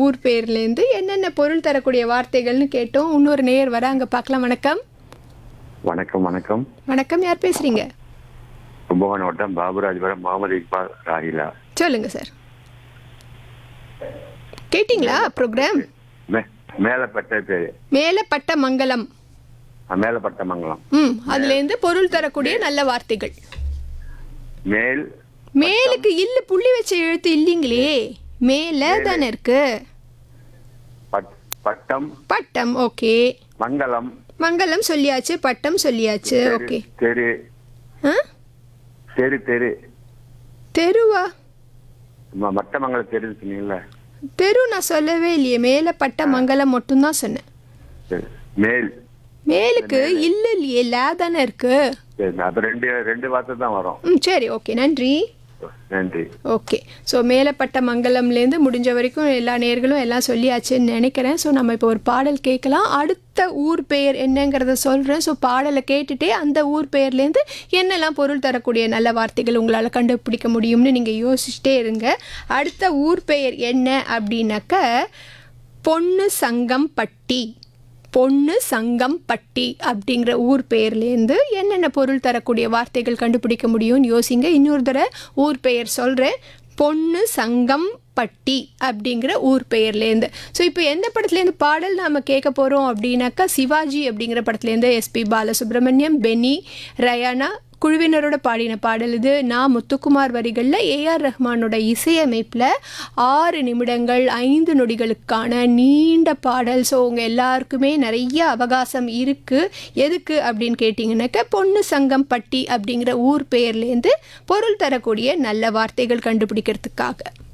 ஊர் பேர்லேருந்து என்னென்ன பொருள் தரக்கூடிய வார்த்தைகள்னு கேட்டோம் இன்னொரு நேர் வர அங்கே பார்க்கலாம் வணக்கம் வணக்கம் வணக்கம் வணக்கம் யார் பேசுறீங்க கும்பகோணம் வட்டம் பாபுராஜபுரம் முகமது இக்பால் ராகிலா சொல்லுங்க சார் கேட்டிங்களா ப்ரோக்ராம் மே மேலப்பட்ட பேரு மேலப்பட்ட மங்கலம் அஹ் மேலப்பட்ட மங்கலம் ம் அதுலேருந்து பொருள் தரக்கூடிய நல்ல வார்த்தைகள் மேல் மேலுக்கு இல்ல புள்ளி வச்ச எழுத்து இல்லைங்களே மேல தானே இருக்கு பட்- பட்டம் பட்டம் ஓகே மங்கலம் மங்கலம் சொல்லியாச்சு பட்டம் சொல்லியாச்சு தெரு- ஓகே தெரு ஆ தெரு தெரு தெருவா ம- மட்டமங்கல தெருன்னு சொன்னீங்கல்ல தெரு நான் சொல்லவே இல்லையே மேல பட்ட மங்கலம் மட்டும்தான் சொன்னேன் சரி. மேல் மேலுக்கு இல்ல இல்லையே லே தானே இருக்கு சரி அப்ப ரெண்டு ரெண்டு வார்த்தை தான் வரும் ம் சரி ஓகே நன்றி நன்றி ஓகே ஸோ மேலப்பட்ட மங்கலம்லேருந்து முடிஞ்ச வரைக்கும் எல்லா நேர்களும் எல்லாம் சொல்லியாச்சுன்னு நினைக்கிறேன் ஸோ நம்ம இப்போ ஒரு பாடல் கேட்கலாம் அடுத்த ஊர் பெயர் என்னங்கிறத சொல்கிறேன் ஸோ பாடலை கேட்டுட்டே அந்த ஊர் பெயர்லேருந்து என்னெல்லாம் பொருள் தரக்கூடிய நல்ல வார்த்தைகள் உங்களால் கண்டுபிடிக்க முடியும்னு நீங்கள் யோசிச்சுட்டே இருங்க அடுத்த ஊர் பெயர் என்ன அப்படின்னாக்க பொண்ணு சங்கம் பட்டி பொண்ணு சங்கம் பட்டி அப்படிங்கிற ஊர் பெயர்லேருந்து என்னென்ன பொருள் தரக்கூடிய வார்த்தைகள் கண்டுபிடிக்க முடியும்னு யோசிங்க இன்னொரு தடவை ஊர் பெயர் சொல்கிறேன் பொண்ணு சங்கம் பட்டி அப்படிங்கிற ஊர் பெயர்லேருந்து ஸோ இப்போ எந்த படத்துலேருந்து பாடல் நாம் கேட்க போகிறோம் அப்படின்னாக்கா சிவாஜி அப்படிங்கிற படத்துலேருந்து எஸ்பி பாலசுப்ரமணியம் பெனி ரயானா குழுவினரோட பாடின பாடல் இது நான் முத்துக்குமார் வரிகளில் ஏஆர் ரஹ்மானோட இசையமைப்பில் ஆறு நிமிடங்கள் ஐந்து நொடிகளுக்கான நீண்ட பாடல் ஸோ உங்கள் எல்லாருக்குமே நிறைய அவகாசம் இருக்குது எதுக்கு அப்படின்னு கேட்டிங்கன்னாக்க பொண்ணு சங்கம் பட்டி அப்படிங்கிற ஊர் பெயர்லேருந்து பொருள் தரக்கூடிய நல்ல வார்த்தைகள் கண்டுபிடிக்கிறதுக்காக